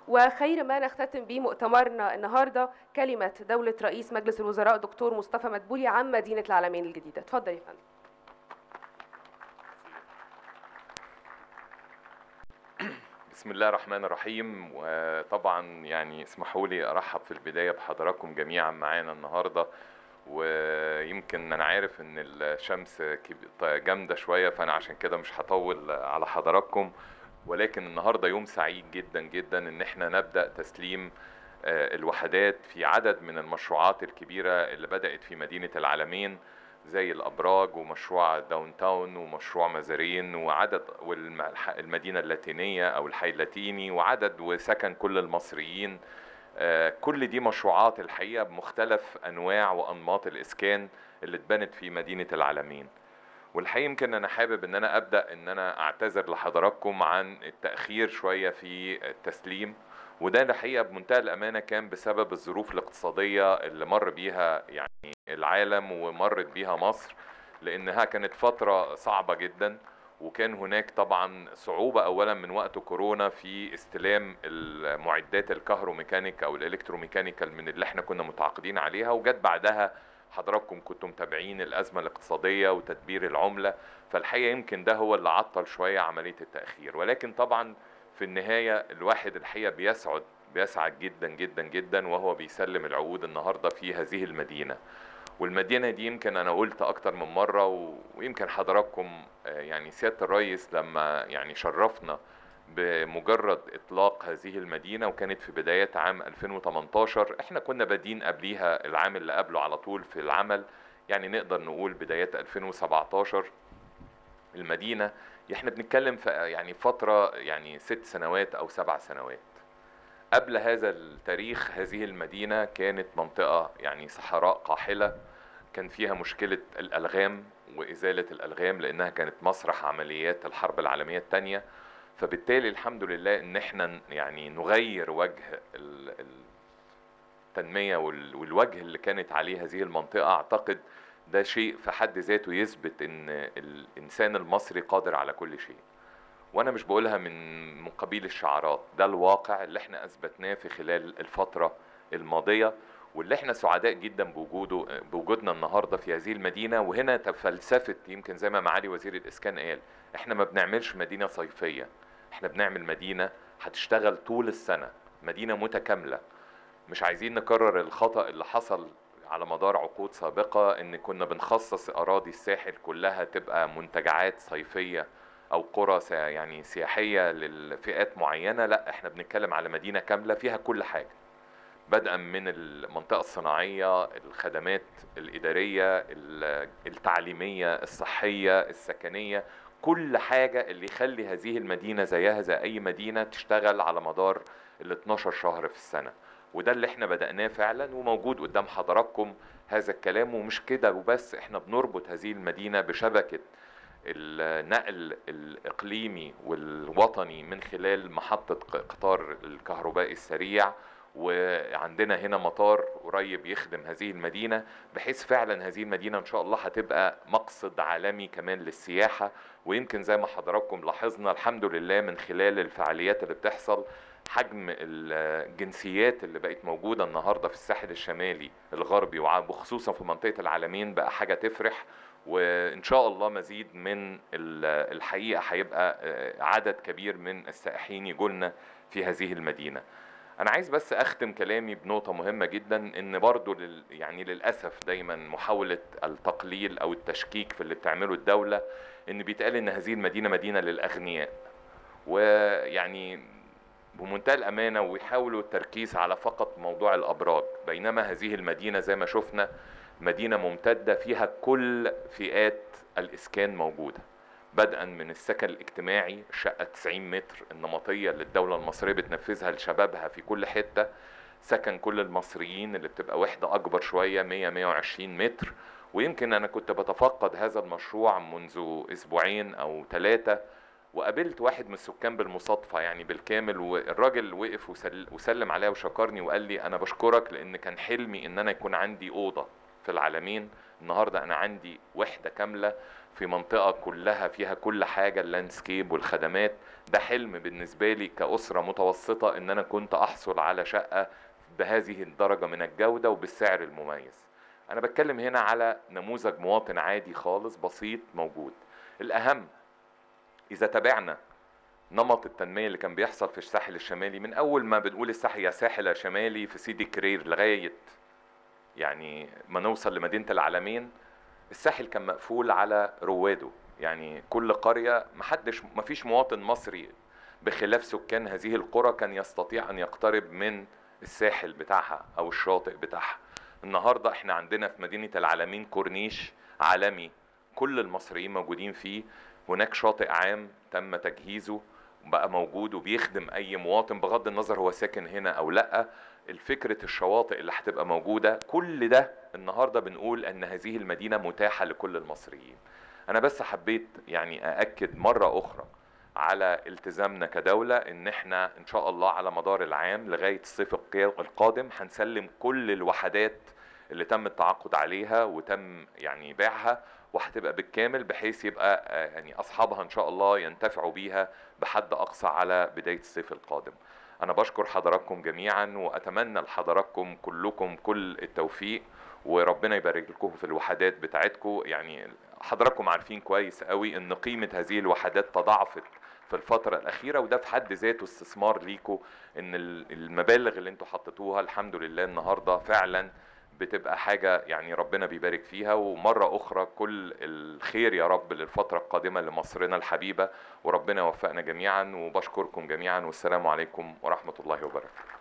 وخير ما نختتم به مؤتمرنا النهارده كلمه دوله رئيس مجلس الوزراء دكتور مصطفى مدبولي عن مدينه العالمين الجديده اتفضل يا فندم بسم الله الرحمن الرحيم وطبعا يعني اسمحوا لي ارحب في البدايه بحضراتكم جميعا معانا النهارده ويمكن انا عارف ان الشمس كب- جامده شويه فانا عشان كده مش هطول على حضراتكم ولكن النهارده يوم سعيد جدا جدا ان احنا نبدا تسليم آه، الوحدات في عدد من المشروعات الكبيره اللي بدات في مدينه العالمين زي الابراج ومشروع داون تاون ومشروع مزارين وعدد والمدينه اللاتينيه او الحي اللاتيني وعدد وسكن كل المصريين آه، كل دي مشروعات الحقيقه بمختلف انواع وانماط الاسكان اللي اتبنت في مدينه العالمين والحقيقه يمكن انا حابب ان انا ابدا ان انا اعتذر لحضراتكم عن التاخير شويه في التسليم وده الحقيقه بمنتهى الامانه كان بسبب الظروف الاقتصاديه اللي مر بيها يعني العالم ومرت بيها مصر لانها كانت فتره صعبه جدا وكان هناك طبعا صعوبة أولا من وقت كورونا في استلام المعدات الكهروميكانيك أو الإلكتروميكانيكال من اللي احنا كنا متعاقدين عليها وجت بعدها حضراتكم كنتم متابعين الأزمة الاقتصادية وتدبير العملة فالحقيقة يمكن ده هو اللي عطل شوية عملية التأخير ولكن طبعا في النهاية الواحد الحقيقة بيسعد بيسعد جدا جدا جدا وهو بيسلم العقود النهاردة في هذه المدينة والمدينة دي يمكن أنا قلت أكتر من مرة و- ويمكن حضراتكم آه، يعني سيادة الرئيس لما يعني شرفنا بمجرد إطلاق هذه المدينة وكانت في بداية عام 2018 احنا كنا بادين قبليها العام اللي قبله على طول في العمل يعني نقدر نقول بداية 2017 المدينة احنا بنتكلم في يعني فترة يعني ست سنوات أو سبع سنوات قبل هذا التاريخ هذه المدينة كانت منطقة يعني صحراء قاحلة كان فيها مشكلة الألغام وإزالة الألغام لأنها كانت مسرح عمليات الحرب العالمية الثانية فبالتالي الحمد لله إن احنا ن- يعني نغير وجه ال- ال- التنمية وال- والوجه اللي كانت عليه هذه المنطقة أعتقد ده شيء في حد ذاته يثبت إن الإنسان المصري قادر على كل شيء وانا مش بقولها من من قبيل الشعارات ده الواقع اللي احنا اثبتناه في خلال الفتره الماضيه واللي احنا سعداء جدا بوجوده بوجودنا النهارده في هذه المدينه وهنا تفلسفه يمكن زي ما معالي وزير الاسكان قال احنا ما بنعملش مدينه صيفيه احنا بنعمل مدينه هتشتغل طول السنه مدينه متكامله مش عايزين نكرر الخطا اللي حصل على مدار عقود سابقه ان كنا بنخصص اراضي الساحل كلها تبقى منتجعات صيفيه او قرى سا- يعني سياحيه للفئات معينه لا احنا بنتكلم على مدينه كامله فيها كل حاجه بدءا من المنطقه الصناعيه الخدمات الاداريه ال- التعليميه الصحيه السكنيه كل حاجه اللي يخلي هذه المدينه زيها زي اي مدينه تشتغل على مدار ال 12 شهر في السنه وده اللي احنا بدأناه فعلا وموجود قدام حضراتكم هذا الكلام ومش كده وبس احنا بنربط هذه المدينة بشبكة النقل الإقليمي والوطني من خلال محطة ق- قطار الكهربائي السريع وعندنا هنا مطار قريب يخدم هذه المدينة بحيث فعلا هذه المدينة إن شاء الله هتبقى مقصد عالمي كمان للسياحة ويمكن زي ما حضراتكم لاحظنا الحمد لله من خلال الفعاليات اللي بتحصل حجم الجنسيات اللي بقت موجودة النهاردة في الساحل الشمالي الغربي وخصوصا في منطقة العالمين بقى حاجة تفرح وإن شاء الله مزيد من ال- الحقيقة هيبقى آه، عدد كبير من السائحين يجولنا في هذه المدينة أنا عايز بس أختم كلامي بنقطة مهمة جدا إن برضو لل يعني للأسف دايما محاولة التقليل أو التشكيك في اللي بتعمله الدولة إن بيتقال إن هذه المدينة مدينة للأغنياء ويعني بمنتهى الأمانة ويحاولوا التركيز على فقط موضوع الأبراج بينما هذه المدينة زي ما شفنا مدينة ممتدة فيها كل فئات الإسكان موجودة بدءا من السكن الاجتماعي الشقة 90 متر النمطية اللي الدولة المصرية بتنفذها لشبابها في كل حتة سكن كل المصريين اللي بتبقى وحدة أكبر شوية 100 120 متر ويمكن أنا كنت بتفقد هذا المشروع منذ أسبوعين أو ثلاثة وقابلت واحد من السكان بالمصادفة يعني بالكامل والراجل وقف وسل وسلم عليا وشكرني وقال لي أنا بشكرك لأن كان حلمي إن أنا يكون عندي أوضة في العالمين النهارده انا عندي وحده كامله في منطقه كلها فيها كل حاجه اللاندسكيب والخدمات ده حلم بالنسبه لي كاسره متوسطه ان انا كنت احصل على شقه بهذه الدرجه من الجوده وبالسعر المميز انا بتكلم هنا على نموذج مواطن عادي خالص بسيط موجود الاهم اذا تابعنا نمط التنميه اللي كان بيحصل في الساحل الشمالي من اول ما بنقول الساحل يا ساحل يا شمالي في سيدي كرير لغايه يعني ما نوصل لمدينه العالمين الساحل كان مقفول على رواده يعني كل قريه محدش مفيش مواطن مصري بخلاف سكان هذه القرى كان يستطيع ان يقترب من الساحل بتاعها او الشاطئ بتاعها النهارده احنا عندنا في مدينه العالمين كورنيش عالمي كل المصريين موجودين فيه هناك شاطئ عام تم تجهيزه بقى موجود وبيخدم اي مواطن بغض النظر هو ساكن هنا او لا الفكرة الشواطئ اللي هتبقى موجودة كل ده النهاردة بنقول ان هذه المدينة متاحة لكل المصريين انا بس حبيت يعني اأكد مرة اخرى على التزامنا كدولة ان احنا ان شاء الله على مدار العام لغاية الصيف القادم هنسلم كل الوحدات اللي تم التعاقد عليها وتم يعني بيعها وهتبقى بالكامل بحيث يبقى يعني اصحابها ان شاء الله ينتفعوا بيها بحد اقصى على بدايه الصيف القادم. انا بشكر حضراتكم جميعا واتمنى لحضراتكم كلكم كل التوفيق وربنا يبارك لكم في الوحدات بتاعتكم يعني حضراتكم عارفين كويس قوي ان قيمه هذه الوحدات تضاعفت في الفترة الأخيرة وده في حد ذاته استثمار ليكم إن المبالغ اللي انتوا حطيتوها الحمد لله النهاردة فعلا بتبقى حاجة يعني ربنا بيبارك فيها ومرة أخرى كل الخير يا رب للفترة القادمة لمصرنا الحبيبة وربنا يوفقنا جميعا وبشكركم جميعا والسلام عليكم ورحمة الله وبركاته